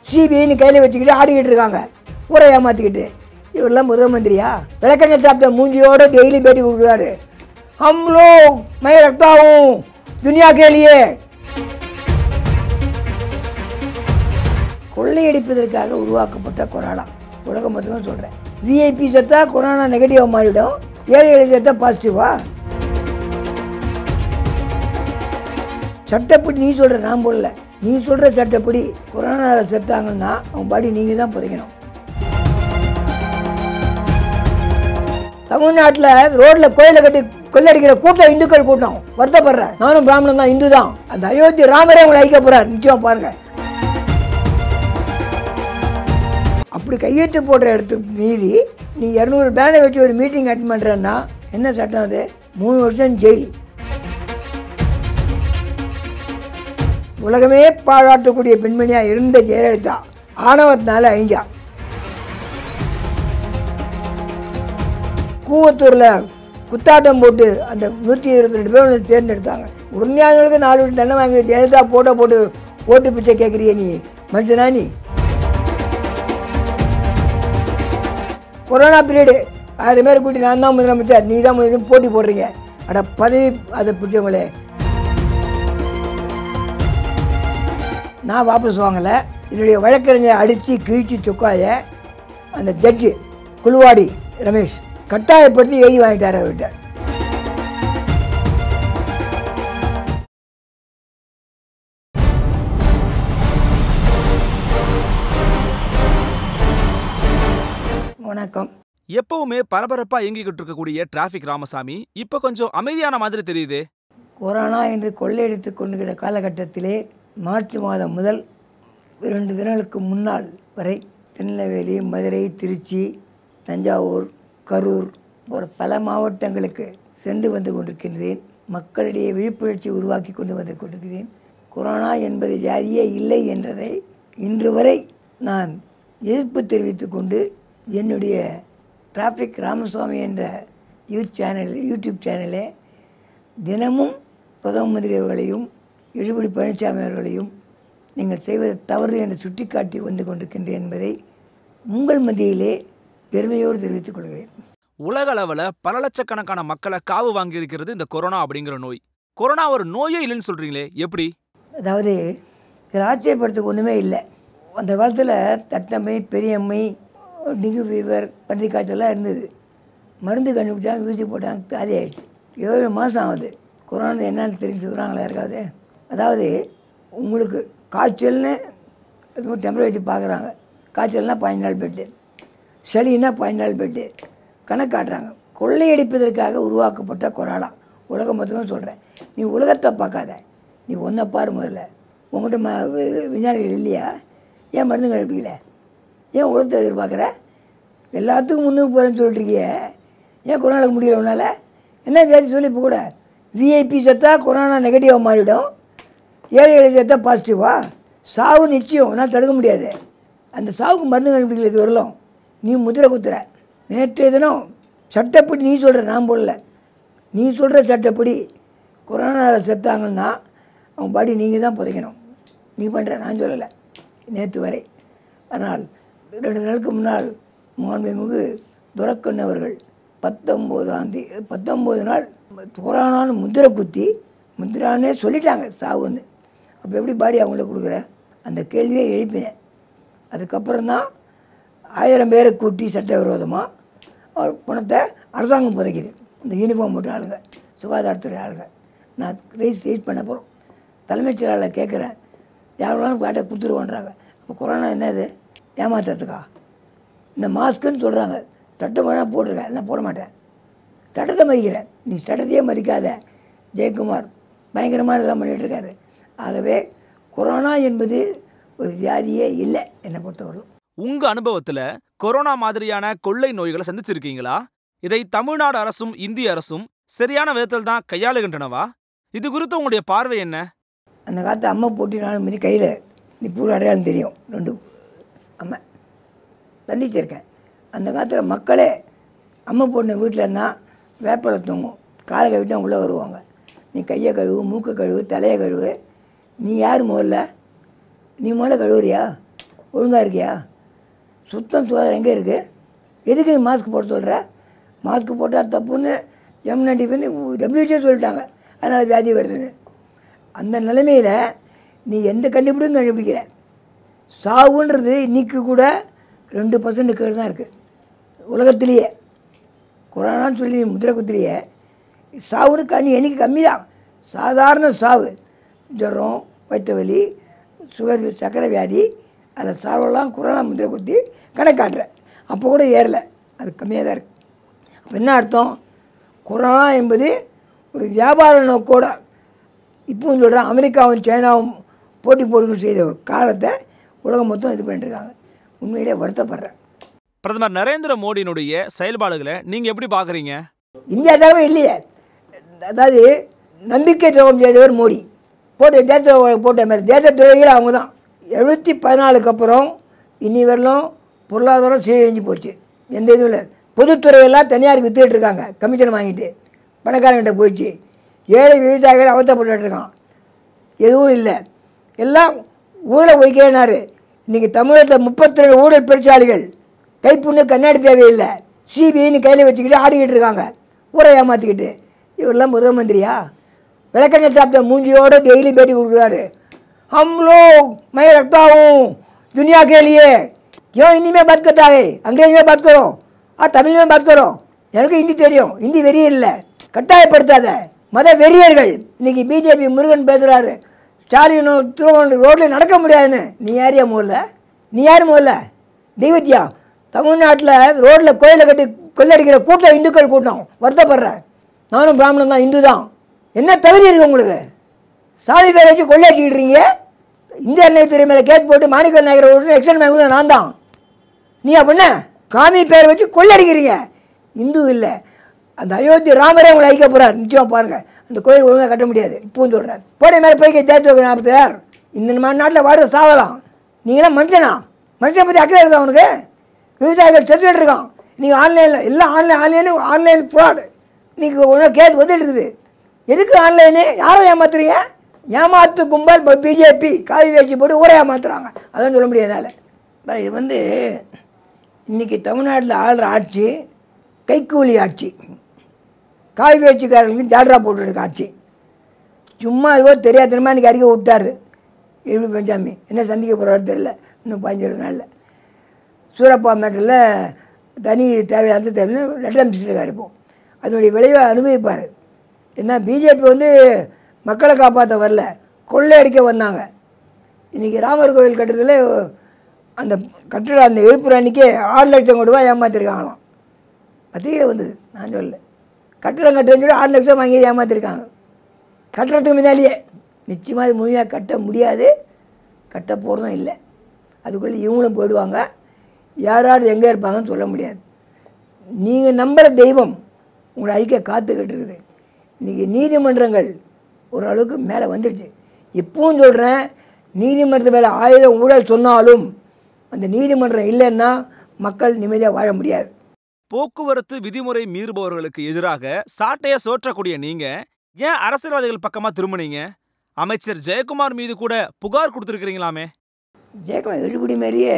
சிபிஐன்னு கையில் வச்சுக்கிட்டு ஆடிக்கிட்டு இருக்காங்க ஊரை ஏமாற்றிக்கிட்டு இவரெல்லாம் முதல் மந்திரியா விளக்கெண்ணெய் சாப்பிட்ட மூஞ்சியோட டெய்லி பேட்டி கொடுக்குறாரு हम लोग मैं रखता हूँ दुनिया के लिए கொள்ளையடிப்பதற்காக உருவாக்கப்பட்ட கொரோனா உலகம் மொத்தமாக சொல்கிறேன் விஐபி செத்தா கொரோனா நெகட்டிவாக மாறிடும் ஏழை ஏழை செத்தா பாசிட்டிவா சட்டப்படி நீ சொல்கிற நான் போடல நீ சொல்கிற சட்டப்படி கொரோனாவில் செத்தாங்கன்னா அவன் பாடி நீங்கள் தான் புதைக்கணும் தமிழ்நாட்டில் ரோட்டில் கோயிலை கட்டி கொள்ளடிக்கிற கூட்டம் இந்துக்கள் கூட்டம் வருத்தப்படுறேன் நானும் பிராமணன் தான் இந்து தான் அந்த அயோத்தி ராமரே உங்களை ஐக்க போகிறார் நிச்சயம் பாருங்க அப்படி கையெழுத்து போடுற இடத்துக்கு மீறி நீ இரநூறு பேனை வச்சு ஒரு மீட்டிங் அட்டன் பண்ணுறேன்னா என்ன சட்டம் அது மூணு வருஷம் ஜெயில் உலகமே பாராட்டக்கூடிய பெண்மணியாக இருந்த ஜெயலலிதா ஆணவத்தினால அழிஞ்சா கூவத்தூரில் குத்தாட்டம் போட்டு அந்த நூற்றி இருபத்தி ரெண்டு பேர் வந்து தேர்ந்தெடுத்தாங்க உண்மையானவர்களுக்கு நாலு வருஷம் தண்டனை வாங்கி ஜெயலலிதா போட்டோ போட்டு ஓட்டு பிச்சை கேட்குறிய நீ மனுஷனா நீ கொரோனா பீரியடு ஆயிரம் பேர் கூட்டி நான் தான் முதலமைச்சர் நீ தான் முதலமைச்சர் போட்டி போடுறீங்க அட பதவி அதை பிடிச்சவங்களே நான் வாபஸ் வாங்கலை என்னுடைய வழக்கறிஞர் அடித்து கிழிச்சு சொக்காய அந்த ஜட்ஜு குழுவாடி ரமேஷ் கட்டாயப்படுத்தி எழுதி வாங்கிட்டார் அவர்கிட்ட வணக்கம் எப்பவுமே பரபரப்பா இயங்கிக்கிட்டு இருக்கக்கூடிய டிராஃபிக் ராமசாமி இப்ப கொஞ்சம் அமைதியான மாதிரி தெரியுதே கொரோனா என்று கொள்ளையடித்து கொண்டுகிற காலகட்டத்திலே மார்ச் மாதம் முதல் இரண்டு தினங்களுக்கு முன்னால் வரை திருநெல்வேலி மதுரை திருச்சி தஞ்சாவூர் கரூர் போன்ற பல மாவட்டங்களுக்கு சென்று வந்து கொண்டிருக்கின்றேன் மக்களிடையே விழிப்புணர்ச்சி உருவாக்கி கொண்டு வந்து கொண்டிருக்கிறேன் கொரோனா என்பது வியாதியே இல்லை என்றதை இன்று வரை நான் எதிர்ப்பு தெரிவித்துக் கொண்டு என்னுடைய டிராஃபிக் ராமசுவாமி என்ற யூத் சேனல் யூடியூப் சேனலே தினமும் பிரதம மந்திரி அவர்களையும் எடப்பாடி பழனிசாமி அவர்களையும் நீங்கள் செய்வது தவறு என்று சுட்டிக்காட்டி வந்து கொண்டிருக்கின்றேன் என்பதை உங்கள் மத்தியிலே பெருமையோடு தெரிவித்துக் கொள்கிறேன் உலக அளவுல பல லட்சக்கணக்கான மக்களை காவு வாங்கி இருக்கிறது இந்த கொரோனா அப்படிங்கிற நோய் கொரோனா ஒரு நோயே இல்லைன்னு சொல்றீங்களே எப்படி அதாவது இதில் ஆச்சரியப்படுறதுக்கு ஒன்றுமே இல்லை அந்த காலத்தில் தட்டம்மை பெரியம்மை டெங்கு ஃபீவர் பன்றி காய்ச்சல்லாம் இருந்தது மருந்து கண்டுபிடிச்சாங்க ஊசி போட்டாங்க காலி ஆயிடுச்சு ஏழு மாதம் ஆகுது கொரோனா என்னன்னு தெரிஞ்சு சொல்கிறாங்களா இருக்காது அதாவது உங்களுக்கு காய்ச்சல்னு எதுவும் டெம்பரேச்சர் பார்க்குறாங்க காய்ச்சல்னா பதினஞ்சு நாள் பெட்டு சளின்னா பதினஞ்சு நாள் பெட்டு கணக்கு காட்டுறாங்க கொள்ளையடிப்பதற்காக உருவாக்கப்பட்ட கொரோனா உலகம் மொத்தமாக சொல்கிறேன் நீ உலகத்தை பார்க்காத நீ ஒன்றை பாரு முதல்ல உங்கள்கிட்ட ம வி- விஞ்ஞானிகள் இல்லையா ஏன் மருந்து கண்டுபிடிக்கல ஏன் உலகத்தை எதிர்பார்க்குற எல்லாத்துக்கும் முன்னுக்கு போகிறேன்னு சொல்லிட்டுருக்கிய ஏன் கொரோனாவுக்கு முடியல உன்னால் என்ன வியாதி சொல்லி இப்போ கூட விஐபி செத்தா கொரோனா நெகட்டிவாக மாறிடும் ஏழை ஏழை செத்தா பாசிட்டிவா சாவு நிச்சயம் நான் தடுக்க முடியாது அந்த சாவுக்கு மருந்து கண்டுபிடிக்கல இது வரலாம் நீ முதிரை குத்துற நேற்றைய தினம் சட்டப்படி நீ சொல்கிற நான் போடல நீ சொல்கிற சட்டப்படி கொரோனாவில் செத்தாங்கன்னா அவன் பாடி நீங்கள் தான் புதைக்கணும் நீ பண்ணுற நான் சொல்லலை நேற்று வரை ஆனால் ரெண்டு நாளுக்கு முன்னால் மாண்புமிகு துரக்கண்ணு அவர்கள் பத்தொம்போதாம் தேதி பத்தொம்போது நாள் கொரோனான்னு முத்திரை குத்தி முத்திரானே சொல்லிட்டாங்க சாவுன்னு அப்போ எப்படி பாடி அவங்களுக்கு கொடுக்குற அந்த கேள்வியை எழுப்பினேன் அதுக்கப்புறம் தான் ஆயிரம் பேரை கூட்டி சட்டவிரோதமாக அவர் பணத்தை அரசாங்கம் புதைக்குது இந்த யூனிஃபார்ம் போட்ட ஆளுங்க சுகாதாரத்துறை ஆளுங்க நான் ரைஸ் ரைஸ் பண்ண போகிறோம் தலைமைச் செயலாளர் கேட்குறேன் யாரெல்லாம் கேட்ட கொடுத்துருவோன்றாங்க அப்போ கொரோனா என்னது ஏமாத்துறதுக்கா இந்த மாஸ்க்குன்னு சொல்கிறாங்க சட்டம் வேணால் போட்டிருக்கேன் நான் போட மாட்டேன் சட்டத்தை மதிக்கிறேன் நீ சட்டத்தையே மதிக்காத ஜெயக்குமார் பயங்கரமாக இதெல்லாம் பண்ணிட்டு இருக்காரு ஆகவே கொரோனா என்பது ஒரு வியாதியே இல்லை என்னை பொறுத்தவரைக்கும் உங்க அனுபவத்துல கொரோனா மாதிரியான கொள்ளை நோய்களை சந்திச்சிருக்கீங்களா இதை தமிழ்நாடு அரசும் இந்திய அரசும் சரியான விதத்தில் தான் கையாளுகின்றனவா இது குறித்து உங்களுடைய பார்வை என்ன அந்த காலத்து அம்மா போட்டினாலும் மாரி கையில் நீ பூரா அடையாளம் தெரியும் ரெண்டு அம்மா சந்திச்சிருக்கேன் அந்த காலத்தில் மக்களே அம்மா போட்டின வீட்டிலன்னா வேப்பலை தூங்கும் காலை கழுவிட்டு தான் உள்ளே வருவாங்க நீ கையை கழுவு மூக்கை கழுவு தலையை கழுவு நீ யார் முதல்ல நீ முதல்ல கழுவுறியா ஒழுங்காக இருக்கியா சுத்தம் சுகாதாரம் எங்கே இருக்குது எதுக்கு நீ மாஸ்க் போட சொல்கிற மாஸ்க் போட்டால் தப்புன்னு எம்னா டிஃபன் டபிள்யூஹெச்ஓ சொல்லிட்டாங்க அதனால் வியாதி வருதுன்னு அந்த நிலைமையில் நீ எந்த கண்டுபிடிக்கும் கண்டுபிடிக்கிற சாவுன்றது இன்னைக்கு கூட ரெண்டு பர்சன்ட் கீழே தான் இருக்குது உலகத்திலேயே கொரோனான்னு சொல்லி முத்திரை குத்திரியே சாவுன்னு கண்ணி எண்ணிக்கை கம்மி தான் சாதாரண சாவு ஜுரம் வயிற்று வலி சுகர் சர்க்கரை வியாதி அந்த சாவெல்லாம் கொரோனா முத்திரை குத்தி கணக்காட்டுற அப்போ கூட ஏறலை அது கம்மியாக தான் இருக்குது அப்போ என்ன அர்த்தம் கொரோனா என்பது ஒரு வியாபார நோக்கோட இப்பவும் சொல்கிறேன் அமெரிக்காவும் சைனாவும் போட்டி போட்டு செய்த ஒரு காலத்தை உலகம் மொத்தம் இது பண்ணிட்டுருக்காங்க உண்மையிலே வருத்தப்படுறேன் பிரதமர் நரேந்திர மோடியினுடைய செயல்பாடுகளை நீங்க எப்படி பாக்குறீங்க இந்தியா தவிர இல்லையே அதாவது நம்பிக்கை துரோகம் செய்தவர் மோடி போட்ட தேச போட்ட மாதிரி தேச துறைகள் அவங்க தான் எழுநூற்றி பதினாலுக்கு அப்புறம் இன்னி வரலும் பொருளாதாரம் சீரழிஞ்சு போச்சு எந்த இதுவும் இல்லை பொதுத்துறையெல்லாம் தனியாருக்கு வித்துட்டு இருக்காங்க கமிஷன் வாங்கிட்டு பணக்காரங்கிட்ட போயிடுச்சு ஏழை விவசாயிகள் அவத்தப்பட்டு இருக்கான் எதுவும் இல்லை எல்லாம் ஊழலை ஒழிக்கிறேனாரு இன்றைக்கி தமிழகத்தில் முப்பத்தி ரெண்டு ஊழல் பெருச்சாளிகள் கைப்புண்ணு கண்ணாடி தேவையில்லை சிபிஐன்னு கையில் வச்சுக்கிட்டு ஆடிக்கிட்டு இருக்காங்க ஊரை ஏமாற்றிக்கிட்டு இவரெல்லாம் முதல் மந்திரியா விளக்கெண்ணெய் சாப்பிட்ட மூஞ்சியோட டெய்லி பேட்டி கொடுக்குறாரு हम लोग मैं रखता हूँ दुनिया के लिए क्यों हिंदी में बात करता है अंग्रेजी में बात करो आ தமிழ் में बात करो எனக்கு ஹிந்தி தெரியும் ஹிந்தி வெறி இல்லை கட்டாயப்படுத்தாத மத வெறியர்கள் இன்னைக்கு பிஜேபி முருகன் பேசுகிறாரு ஸ்டாலினும் திருவண்ணு ரோட்டில் நடக்க முடியாதுன்னு நீ யாரையா முதல்ல நீ யார் முதல்ல தெய்வத்தியா தமிழ்நாட்டில் ரோட்டில் கோயிலை கட்டி கொள்ளடிக்கிற கூட்டம் இந்துக்கள் கூட்டம் வருத்தப்படுற நானும் பிராமணன் தான் இந்து தான் என்ன தகுதி இருக்கு உங்களுக்கு சாமி பேரை வச்சு கொள்ளையடிச்சுக்கிட்டு இந்திய அன்னைத்துறை மேலே கேஸ் போட்டு மாணிக்கல் நாயகர் ஒரு வருஷம் எக்ஸன் மேலே நான் தான் நீ அப்படின்ன காமி பேரை வச்சு கொள்ளடிக்கிறீங்க இந்து இல்லை அந்த அயோத்தி ராமரே உங்களை ஐக்க போகிறார் நிச்சயமாக பாருங்கள் அந்த கோயில் ஒழுங்காக கட்ட முடியாது இப்பவும் சொல்கிறார் போட மேலே போய் தேர்த்து நாற்பத்தார் இந்த மாதிரி நாட்டில் வாட சாவலாம் நீங்களாம் மனுஷனா மனுஷனை பற்றி அக்கறை இருக்கா அவனுக்கு விவசாயிகள் செத்துட்டு இருக்கான் நீங்கள் ஆன்லைனில் எல்லாம் ஆன்லைன் ஆன்லைனு ஆன்லைன் ஃப்ராடு நீங்கள் ஒன்றும் கேஸ் வந்துட்டு இருக்குது எதுக்கு ஆன்லைனு யாரை ஏமாத்துறீங்க ஏமாத்து கும்பல் இப்போ பிஜேபி காவி வேட்சி போட்டு ஊரை ஏமாத்துறாங்க அதான் சொல்ல முடியாது என்னால் பா, இது வந்து இன்றைக்கி தமிழ்நாட்டில் ஆள்ற ஆட்சி கைக்கூலி ஆட்சி காவி வேட்சிக்காரர்களுக்கு ஜால்ரா போட்டுருக்க ஆட்சி சும்மா ஏதோ தெரியாது தெரியுமா இன்றைக்கி அறிக்கை விட்டார் எழுபி பஞ்சாமி என்ன சந்திக்க போகிறாரு தெரியல இன்னும் பதினஞ்சு இருபது நாளில் சூரப்பா மேட்டரில் தனி தேவையான தேவைன்னு லெட்டர் அனுப்பிச்சிருக்காரு இப்போ அதனுடைய விளைவை அனுபவிப்பார் ஏன்னா பிஜேபி வந்து மக்களை காப்பாற்ற வரல கொள்ளையடிக்க வந்தாங்க இன்றைக்கி ராமர் கோவில் கட்டுறதுல அந்த கட்டுற அந்த எழுப்புற அன்றைக்கி ஆறு லட்சம் கோடி ரூபாய் ஏமாற்றிருக்காங்களாம் பத்திரிகையில் வந்தது நான் சொல்லல கட்டடம் கட்டுறேன்னு சொல்லி ஆறு லட்சம் வாங்கி ஏமாற்றிருக்காங்க கட்டுறதுக்கு முன்னாடியே நிச்சயமாக இது முழுமையாக கட்ட முடியாது கட்ட போகிறதும் இல்லை அதுக்குள்ளே இவங்களும் போயிடுவாங்க யார் யார் எங்கே இருப்பாங்கன்னு சொல்ல முடியாது நீங்கள் நம்புகிற தெய்வம் உங்களை அழிக்க காத்துக்கிட்டு இருக்குது இன்றைக்கி நீதிமன்றங்கள் ஓரளவுக்கு மேலே வந்துடுச்சு இப்பவும் சொல்கிறேன் நீதிமன்றத்து மேலே ஆயிரம் ஊழல் சொன்னாலும் அந்த நீதிமன்றம் இல்லைன்னா மக்கள் நிம்மதியாக வாழ முடியாது போக்குவரத்து விதிமுறை மீறுபவர்களுக்கு எதிராக சாட்டைய சோற்றக்கூடிய நீங்க ஏன் அரசியல்வாதிகள் பக்கமா திரும்புனீங்க அமைச்சர் ஜெயக்குமார் மீது கூட புகார் கொடுத்துருக்கீங்களாமே ஜெயக்குமார் எழுபடி மாதிரியே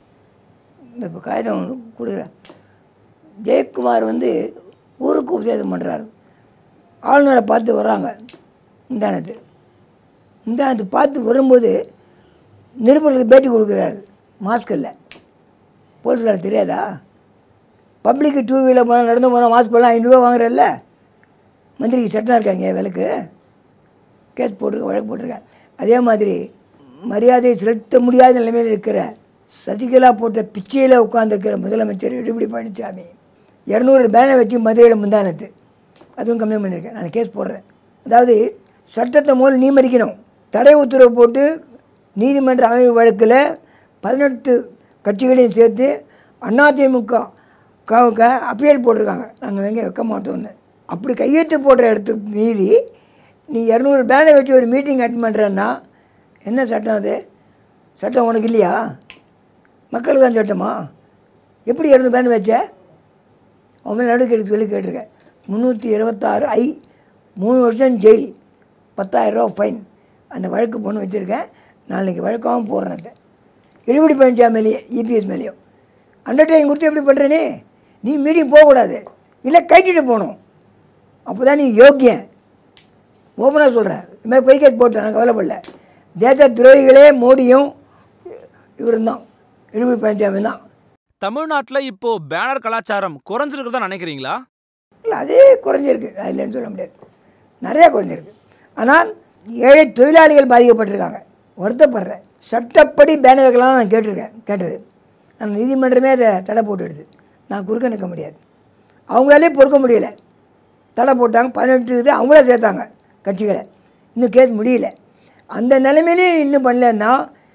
இந்த இப்போ காகிதம் கொடுக்குறேன் ஜெயக்குமார் வந்து ஊருக்கு உபதேசம் பண்ணுறாரு ஆளுநரை பார்த்து வர்றாங்க முந்தானத்து முந்தானத்து பார்த்து வரும்போது நிருபர்களுக்கு பேட்டி கொடுக்குறாரு மாஸ்க் இல்லை போலீஸ்கார தெரியாதா பப்ளிக்கு டூ வீலர் போனால் நடந்து போனால் மாஸ்க் போடலாம் ஐநூறுரூவா வாங்குறல்ல மந்திரிக்கு சட்டம் இருக்காங்க விலைக்கு கேஸ் போட்டிருக்க வழக்கு போட்டிருக்கேன் அதே மாதிரி மரியாதை செலுத்த முடியாத நிலைமையில் இருக்கிற சசிகலா போட்ட பிச்சையில் உட்காந்துருக்கிற முதலமைச்சர் எடப்பாடி பழனிசாமி இரநூறு பேனர் வச்சு மதுரையில் முந்தானத்து அதுவும் கம்மி பண்ணியிருக்கேன் நான் கேஸ் போடுறேன் அதாவது சட்டத்தை முதல்ல நீ மதிக்கணும் தடை உத்தரவு போட்டு நீதிமன்ற அமைப்பு வழக்கில் பதினெட்டு கட்சிகளையும் சேர்த்து அதிமுக காவுக்க அப்பீல் போட்டிருக்காங்க நாங்கள் எங்கே வைக்க மாட்டோம்னு அப்படி கையெழுத்து போடுற இடத்துக்கு மீறி நீ இரநூறு பேனர் வச்சு ஒரு மீட்டிங் அட்டன் பண்ணுறேன்னா என்ன சட்டம் அது சட்டம் உனக்கு இல்லையா மக்களுக்கு தான் சட்டமா எப்படி இரநூறு பேனர் வச்ச அவன் மேலே நடுக்கு எடுக்க சொல்லி கேட்டிருக்கேன் முந்நூற்றி இருபத்தாறு ஐ மூணு வருஷம் ஜெயில் பத்தாயிரரூவா ஃபைன் அந்த வழக்கு பொண்ணு வச்சுருக்கேன் நாளைக்கு வழக்காகவும் போடுறேன் அதை எழுபடி பழனிசாமி மேலேயே இபிஎஸ் மேலேயும் அண்டர்டேக்கிங் கொடுத்து எப்படி பண்ணுறேனே நீ மீட்டிங் போகக்கூடாது இல்லை கைட்டிட்டு போகணும் அப்போ தான் நீ யோக்கியன் ஓப்பனாக சொல்கிறேன் இது மாதிரி பொய்கேட் போட்டேன் நான் கவலைப்படல தேச துரோகிகளே மோடியும் இவரும் தான் எழுபடி பழனிசாமி தான் தமிழ்நாட்டுல இப்போ பேனர் கலாச்சாரம் குறைஞ்சிருக்கிறதா நினைக்கிறீங்களா இல்லை அதே குறைஞ்சிருக்கு அது இல்லைன்னு சொல்ல முடியாது நிறையா குறைஞ்சிருக்கு ஆனால் ஏழை தொழிலாளிகள் பாதிக்கப்பட்டிருக்காங்க வருத்தப்படுறேன் சட்டப்படி பேனர் வைக்கலாம் நான் கேட்டிருக்கேன் கேட்டது ஆனால் நீதிமன்றமே அதை தடை போட்டுடுது நான் குறுக்க நிற்க முடியாது அவங்களாலே பொறுக்க முடியல தடை போட்டாங்க பதினெட்டு இது அவங்களே சேர்த்தாங்க கட்சிகளை இன்னும் கேஸ் முடியல அந்த நிலைமையிலையும் இன்னும் பண்ணலன்னா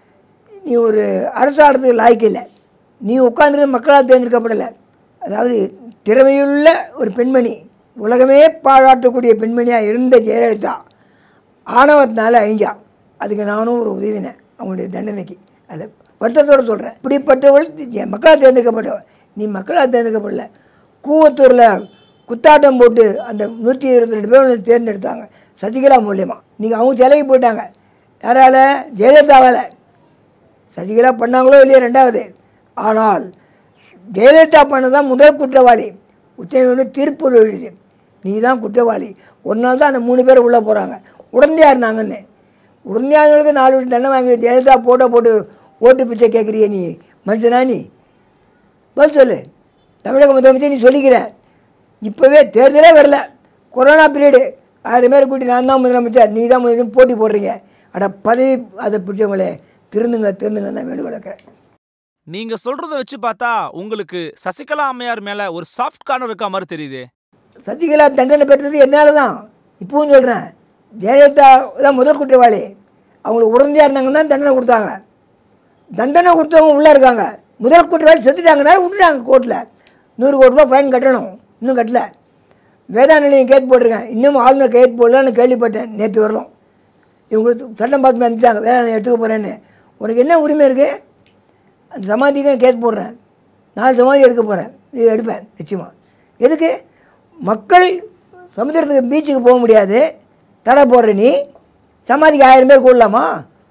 நீ ஒரு அரசாளத்துக்கு லாய்க்கு இல்லை நீ உட்காந்துருந்து மக்களால் தேர்ந்தெடுக்கப்படலை அதாவது திறமையுள்ள ஒரு பெண்மணி உலகமே பாராட்டக்கூடிய பெண்மணியாக இருந்த ஜெயலலிதா ஆணவத்தினால அழிஞ்சா அதுக்கு நானும் ஒரு உதவினேன் அவங்களுடைய தண்டனைக்கு அதை வருத்தத்தோடு சொல்கிறேன் இப்படிப்பட்டவள் ஜெ- மக்களால் தேர்ந்தெடுக்கப்பட்டவள் நீ மக்களால் தேர்ந்தெடுக்கப்படல கூவத்தூரில் குத்தாட்டம் போட்டு அந்த நூற்றி இருபத்தி ரெண்டு பேர் உன்னை தேர்ந்தெடுத்தாங்க சசிகலா மூலியமாக நீங்கள் அவங்க சிலைக்கு போயிட்டாங்க யாரால ஜெயலலிதாவால் சசிகலா பண்ணாங்களோ இல்லையோ ரெண்டாவது ஆனால் ஜெயலலிதா பண்ணதான் முதல் குற்றவாளி உச்சநீதிமன்றம் தீர்ப்பு எழுதி நீ தான் குற்றவாளி ஒன்றால் தான் அந்த மூணு பேர் உள்ளே போகிறாங்க உடந்தையாக இருந்தாங்கன்னு உடந்தையாளர்களுக்கு நாலு வருஷம் தண்டனை வாங்கி ஜெயலலிதா போட்டோ போட்டு ஓட்டு பிச்சை கேட்குறிய நீ மனுஷனா நீ பதில் சொல்லு தமிழக முதலமைச்சர் நீ சொல்லிக்கிற இப்போவே தேர்தலே வரல கொரோனா பீரியடு ஆயிரம் பேர் கூட்டி நான் தான் முதலமைச்சர் நீ தான் முதலமைச்சர் போட்டி போடுறீங்க அட பதவி அதை பிடிச்சவங்களே திருந்துங்க திருந்துங்க தான் வேண்டுகோள் வைக்கிறேன் நீங்க சொல்றத வச்சு பார்த்தா உங்களுக்கு சசிகலா அம்மையார் மேல ஒரு சாஃப்ட் கார்னர் இருக்க மாதிரி தெரியுது சசிகலா தண்டனை பெற்றது என்னால் தான் இப்பவும் சொல்கிறேன் ஜெயலலிதா தான் முதல் குற்றவாளி அவங்களுக்கு உடந்தையாக இருந்தாங்கன்னா தான் தண்டனை கொடுத்தாங்க தண்டனை கொடுத்தவங்க உள்ளே இருக்காங்க முதல் குற்றவாளி செத்துட்டாங்கன்னா விட்டுட்டாங்க கோர்ட்டில் நூறு கோடி ரூபாய் ஃபைன் கட்டணும் இன்னும் கட்டல வேதா நிலையம் கேட் போட்டிருக்கேன் இன்னும் ஆளுநர் கையெழுத்து போடலான்னு கேள்விப்பட்டேன் நேற்று வரலாம் இவங்க சட்டம் பார்த்து வந்துட்டாங்க வேதா நிலையம் எடுத்துக்க போகிறேன்னு உனக்கு என்ன உரிமை இருக்குது அந்த சமாதிக்கு கேஸ் போடுறேன் நாலு சமாதி எடுக்க போகிறேன் இது எடுப்பேன் நிச்சயமாக எதுக்கு மக்கள் சமுத்திரத்துக்கு பீச்சுக்கு போக முடியாது தடை போடுற நீ சமாதிக்கு ஆயிரம் பேர் கூடலாமா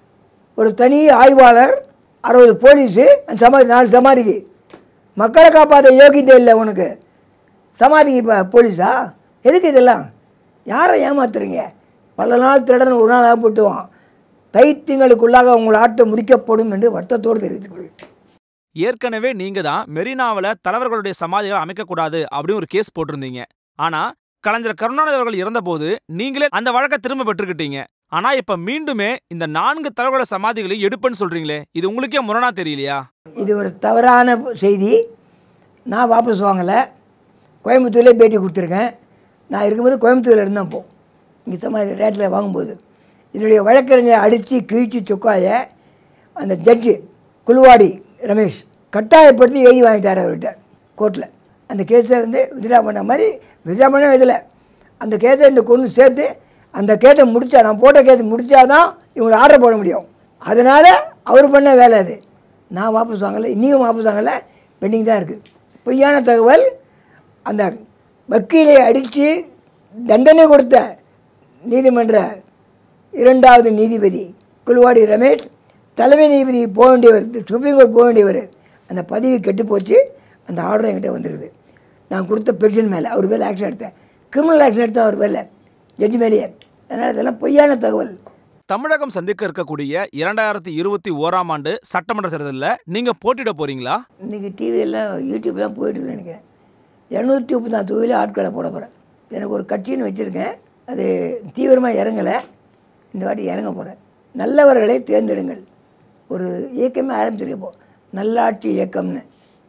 ஒரு தனி ஆய்வாளர் அறுபது போலீஸு அந்த சமாதி நாலு சமாதிக்கு மக்களை காப்பாற்ற யோகியதை இல்லை உனக்கு சமாதிக்கு இப்போ போலீஸா எதுக்கு இதெல்லாம் யாரை ஏமாத்துறீங்க பல நாள் திருடன் ஒரு நாள் ஆகப்பட்டுவான் தை திங்களுக்குள்ளாக உங்கள் ஆட்டம் முடிக்கப்படும் என்று வருத்தத்தோடு தெரிவித்துக் கொள்கிறேன் ஏற்கனவே நீங்க தான் மெரினாவில் தலைவர்களுடைய சமாதிகள் அமைக்கக்கூடாது அப்படின்னு ஒரு கேஸ் போட்டிருந்தீங்க ஆனா கலைஞர் கருணாநிதி அவர்கள் இறந்தபோது நீங்களே அந்த வழக்கை திரும்ப பெற்றுக்கிட்டீங்க ஆனா இப்ப மீண்டுமே இந்த நான்கு தலைவர்களோட சமாதிகளை எடுப்பேன்னு சொல்றீங்களே இது உங்களுக்கே முரணா தெரியலையா இது ஒரு தவறான செய்தி நான் வாபஸ் வாங்கலை கோயம்புத்தூர்லேயே பேட்டி கொடுத்துருக்கேன் நான் இருக்கும்போது கோயம்புத்தூரில் இருந்தேன் அப்போ இங்கே சமாதி ரேட்டில் வாங்கும்போது என்னுடைய வழக்கறிஞர் அடித்து கிழிச்சு சொக்காய அந்த ஜட்ஜு குலுவாடி ரமேஷ் கட்டாயப்படுத்தி எழுதி வாங்கிட்டார் அவர்கிட்ட கோர்ட்டில் அந்த கேஸை வந்து வித்ரா பண்ண மாதிரி வித்ரா பண்ண இதில் அந்த கேஸை இந்த கொண்டு சேர்த்து அந்த கேஸை முடித்தா நான் போட்ட கேஸ் முடித்தா தான் இவங்களை ஆர்டர் போட முடியும் அதனால் அவர் பண்ண வேலை அது நான் வாபஸ் வாங்கலை இன்றைக்கும் வாபஸ் வாங்கலை பெண்டிங் தான் இருக்குது பொய்யான தகவல் அந்த வக்கீலை அடித்து தண்டனை கொடுத்த நீதிமன்ற இரண்டாவது நீதிபதி குலுவாடி ரமேஷ் தலைமை நீதிபதி போக வேண்டியவர் சுப்ரீம் கோர்ட் போக வேண்டியவர் அந்த பதவி கெட்டு போச்சு அந்த ஆர்டர் என்கிட்ட வந்துருக்குது நான் கொடுத்த பெட்டிஷன் மேலே அவர் மேலே ஆக்ஷன் எடுத்தேன் கிரிமினல் ஆக்ஷன் எடுத்தேன் அவர் மேலே ஜட்ஜி மேலேயே அதனால் இதெல்லாம் பொய்யான தகவல் தமிழகம் சந்திக்க இருக்கக்கூடிய இரண்டாயிரத்தி இருபத்தி ஓராம் ஆண்டு சட்டமன்ற தேர்தலில் நீங்க போட்டியிட போறீங்களா இன்றைக்கி டிவியெல்லாம் யூடியூப்லாம் போயிட்டு நினைக்கிறேன் இரநூத்தி முப்பத்தாறு தொகுதியில் ஆட்களை போட போகிறேன் எனக்கு ஒரு கட்சின்னு வச்சுருக்கேன் அது தீவிரமாக இறங்கலை இந்த வாட்டி இறங்க போகிறேன் நல்லவர்களை தேர்ந்தெடுங்கள் ஒரு இயக்கமே ஆரம்பிச்சிருக்கேன் இப்போ நல்லாட்சி இயக்கம்னு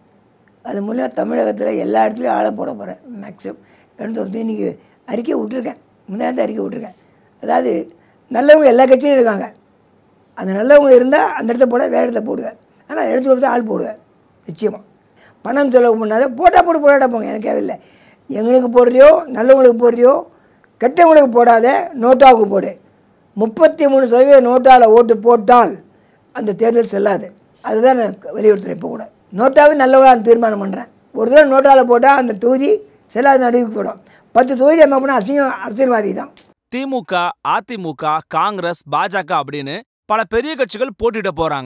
அது மூலம் தமிழகத்தில் எல்லா இடத்துலையும் ஆளை போட போகிறேன் மேக்ஸிமம் இரநூத்தி இன்றைக்கி அறிக்கை விட்ருக்கேன் முன்னாடி அறிக்கை விட்ருக்கேன் அதாவது நல்லவங்க எல்லா கட்சியிலும் இருக்காங்க அந்த நல்லவங்க இருந்தால் அந்த இடத்த போட வேறு இடத்துல போடுவேன் ஆனால் எடுத்து கொடுத்து ஆள் போடுவேன் நிச்சயமாக பணம் செலவு பண்ணாத போட்டால் போட்டு போடாட்டா போங்க எனக்கு தேவையில்லை எங்களுக்கு போடுறியோ நல்லவங்களுக்கு போடுறியோ கெட்டவங்களுக்கு போடாத நோட்டாவுக்கு போடு முப்பத்தி மூணு சதவீத நோட்டாவில் ஓட்டு போட்டால் அந்த தேர்தல் செல்லாது அதுதான் நான் வலியுறுத்துறேன் இப்போ கூட நோட்டாவே நல்லவங்களாக தீர்மானம் பண்ணுறேன் ஒரு தடவை நோட்டாவில் போட்டால் அந்த தொகுதி செல்லாத நடுவுக்கு போடும் பத்து தொகுதி என்ன பண்ணால் அசிங்கம் அரசியல்வாதி தான் திமுக அதிமுக காங்கிரஸ் பாஜக அப்படின்னு பல பெரிய கட்சிகள் போட்டியிட போறாங்க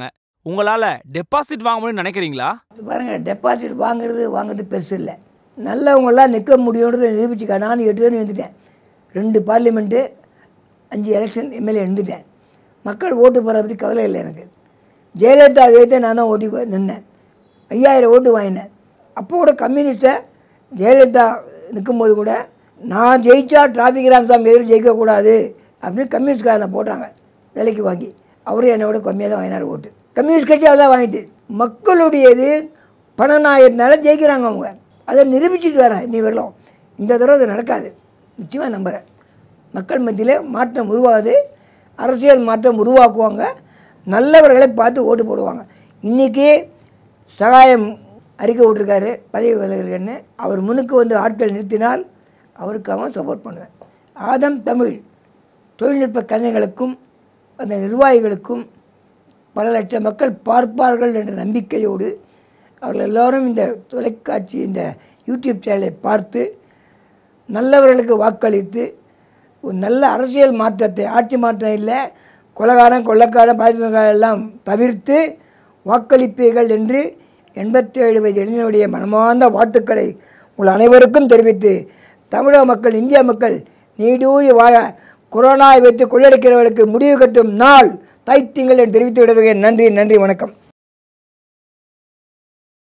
உங்களால டெபாசிட் வாங்க முடியும்னு நினைக்கிறீங்களா பாருங்கள் டெபாசிட் வாங்குறது வாங்குறது பெருசு இல்லை நல்லவங்களாம் நிற்க முடியுன்றதை நிரூபிச்சுக்க நான் எட்டு பேரும் வந்துட்டேன் ரெண்டு பார்லிமெண்ட்டு அஞ்சு எலெக்ஷன் எம்எல்ஏ இருந்துட்டேன் மக்கள் ஓட்டு போகிறத பற்றி கவலை இல்லை எனக்கு ஜெயலலிதா வைத்தே நான் தான் ஓட்டி போய் நின்னேன் ஐயாயிரம் ஓட்டு வாங்கினேன் அப்போ கூட கம்யூனிஸ்ட்டை ஜெயலலிதா நிற்கும்போது கூட நான் ஜெயிச்சா டிராஃபிக் ராமசாமி எதிரும் ஜெயிக்கக்கூடாது அப்படின்னு கம்யூனிஸ்ட்காரனை போட்டாங்க வேலைக்கு வாங்கி அவரும் என்னை விட கம்மியாக தான் வாங்கினார் ஓட்டு கம்யூனிஸ்ட் கட்சி அதான் வாங்கிட்டு மக்களுடையது பணநாயகத்தினால ஜெயிக்கிறாங்க அவங்க அதை நிரூபிச்சுட்டு வரேன் நீ வரலாம் இந்த தடவை அது நடக்காது நிச்சயமாக நம்புகிறேன் மக்கள் மத்தியில் மாற்றம் உருவாகுது அரசியல் மாற்றம் உருவாக்குவாங்க நல்லவர்களை பார்த்து ஓட்டு போடுவாங்க இன்றைக்கி சகாயம் அறிக்கை விட்டுருக்காரு பதவி விலகிறன்னு அவர் முன்னுக்கு வந்து ஆட்கள் நிறுத்தினால் அவருக்கு அவன் சப்போர்ட் பண்ணுவேன் ஆதம் தமிழ் தொழில்நுட்ப கலைஞர்களுக்கும் அந்த நிர்வாகிகளுக்கும் பல லட்சம் மக்கள் பார்ப்பார்கள் என்ற நம்பிக்கையோடு அவர்கள் எல்லோரும் இந்த தொலைக்காட்சி இந்த யூடியூப் சேனலை பார்த்து நல்லவர்களுக்கு வாக்களித்து ஒரு நல்ல அரசியல் மாற்றத்தை ஆட்சி மாற்றம் இல்லை கொலகாரன் கொள்ளக்காரன் பாதித்தவர்கள் எல்லாம் தவிர்த்து வாக்களிப்பீர்கள் என்று எண்பத்தேழு வயது இளைஞனுடைய மனமார்ந்த வாழ்த்துக்களை உங்கள் அனைவருக்கும் தெரிவித்து தமிழக மக்கள் இந்திய மக்கள் நீடூழி வாழ கொரோனாவை வைத்து கொள்ளடிக்கிறவர்களுக்கு முடிவு கட்டும் நாள் தைத்திங்கள் என்று தெரிவித்து விடுகிறேன் நன்றி நன்றி வணக்கம்